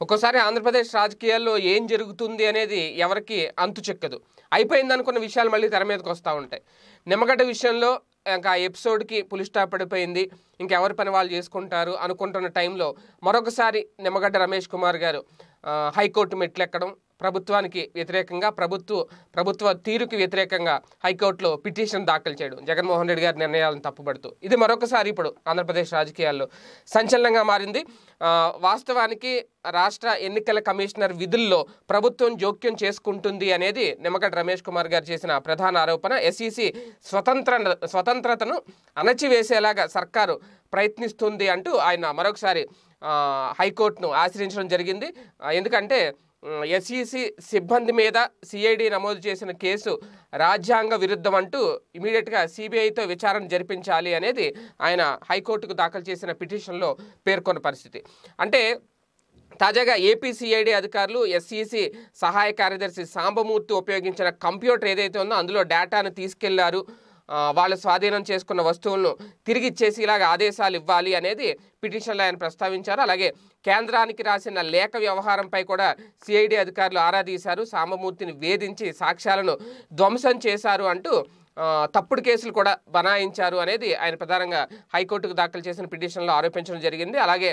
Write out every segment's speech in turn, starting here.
ఒక్కోసారి ఆంధ్రప్రదేశ్ రాజకీయాల్లో ఏం జరుగుతుంది అనేది ఎవరికి అంతు చెక్కదు అయిపోయింది అనుకున్న విషయాలు మళ్ళీ తెర మీదకి వస్తూ ఉంటాయి నిమ్మగడ్డ విషయంలో ఇంకా ఆ ఎపిసోడ్కి పులి స్టాప్ పడిపోయింది ఇంకెవరి పని వాళ్ళు చేసుకుంటారు అనుకుంటున్న టైంలో మరొకసారి నిమ్మగడ్డ రమేష్ కుమార్ గారు ఆ, హైకోర్టు మెట్లెక్కడం ప్రభుత్వానికి వ్యతిరేకంగా ప్రభుత్వ ప్రభుత్వ తీరుకి వ్యతిరేకంగా హైకోర్టులో పిటిషన్ దాఖలు చేయడం జగన్మోహన్ రెడ్డి గారి నిర్ణయాలను తప్పుపడుతూ ఇది మరొకసారి ఇప్పుడు ఆంధ్రప్రదేశ్ రాజకీయాల్లో సంచలనంగా మారింది ఆ, వాస్తవానికి రాష్ట్ర ఎన్నికల కమిషనర్ విధుల్లో ప్రభుత్వం జోక్యం చేసుకుంటుంది అనేది నిమ్మగడ్డ రమేష్ కుమార్ గారు చేసిన ప్రధాన ఆరోపణ ఎస్ఈసి స్వతంత్ర స్వతంత్రతను అణచివేసేలాగా సర్కారు ప్రయత్నిస్తుంది అంటూ ఆయన మరొకసారి ఆ, హైకోర్టును ఆశ్రయించడం జరిగింది ఆ, ఎందుకంటే ఎస్ఈసి సిబ్బంది మీద సిఐడి నమోదు చేసిన కేసు రాజ్యాంగ విరుద్ధం అంటూ ఇమీడియట్గా సిబిఐతో విచారణ జరిపించాలి అనేది ఆయన హైకోర్టుకు దాఖలు చేసిన పిటిషన్లో పేర్కొన్న పరిస్థితి అంటే తాజాగా ఏపీసీఐడి అధికారులు ఎస్ఈసి సహాయ కార్యదర్శి సాంబమూర్తి ఉపయోగించిన కంప్యూటర్ ఏదైతే ఉందో అందులో డేటాను తీసుకెళ్లారు ఆ, వాళ్ళు స్వాధీనం చేసుకున్న వస్తువులను తిరిగి ఇచ్చేసి ఇలాగ ఆదేశాలు ఇవ్వాలి అనేది పిటిషన్లో ఆయన ప్రస్తావించారు అలాగే కేంద్రానికి రాసిన లేఖ వ్యవహారంపై కూడా సిఐడి అధికారులు ఆరా తీశారు సాంబమూర్తిని వేధించి సాక్ష్యాలను ధ్వంసం చేశారు అంటూ ఆ, తప్పుడు కేసులు కూడా బనాయించారు అనేది ఆయన ప్రధానంగా హైకోర్టుకు దాఖలు చేసిన పిటిషన్లో ఆరోపించడం జరిగింది అలాగే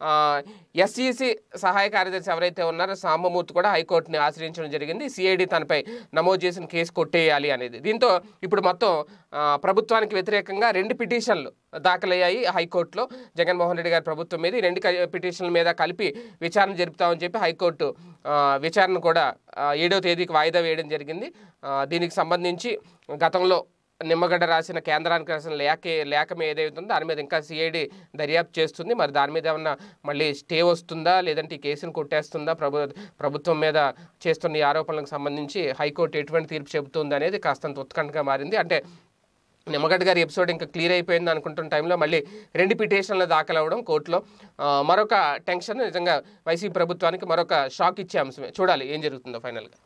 ఎస్ఈసి సహాయ కార్యదర్శి ఎవరైతే ఉన్నారో సాంబమూర్తి కూడా హైకోర్టుని ఆశ్రయించడం జరిగింది సిఐడి తనపై నమోదు చేసిన కేసు కొట్టేయాలి అనేది దీంతో ఇప్పుడు మొత్తం ఆ, ప్రభుత్వానికి వ్యతిరేకంగా రెండు పిటిషన్లు దాఖలయ్యాయి హైకోర్టులో జగన్మోహన్ రెడ్డి గారి ప్రభుత్వం మీద ఈ రెండు క- పిటిషన్ల మీద కలిపి విచారణ జరుపుతామని చెప్పి హైకోర్టు ఆ, విచారణ కూడా ఆ, ఏడవ తేదీకి వాయిదా వేయడం జరిగింది ఆ, దీనికి సంబంధించి గతంలో నిమ్మగడ్డ రాసిన కేంద్రానికి రాసిన లేఖ లేఖ మీద ఏదైతే ఉందో దాని మీద ఇంకా సిఐడి దర్యాప్తు చేస్తుంది మరి దాని మీద ఏమన్నా మళ్ళీ స్టే వస్తుందా లేదంటే ఈ కేసును కొట్టేస్తుందా ప్రభు ప్రభుత్వం మీద చేస్తున్న ఈ ఆరోపణలకు సంబంధించి హైకోర్టు ఎటువంటి తీర్పు చెబుతుంది అనేది కాస్తంత ఉత్కంఠగా మారింది అంటే నిమ్మగడ్డ గారి ఎపిసోడ్ ఇంకా క్లియర్ అయిపోయింది అనుకుంటున్న టైంలో మళ్ళీ రెండు పిటిషన్లు దాఖలు అవ్వడం కోర్టులో ఆ, మరొక టెన్షన్ నిజంగా వైసీపీ ప్రభుత్వానికి మరొక షాక్ ఇచ్చే అంశమే చూడాలి ఏం జరుగుతుందో ఫైనల్గా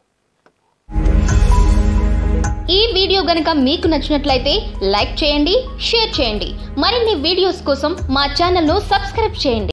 ఈ వీడియో గనుక మీకు నచ్చినట్లయితే లైక్ చేయండి షేర్ చేయండి మరిన్ని వీడియోస్ కోసం మా ఛానల్ను సబ్స్క్రైబ్ చేయండి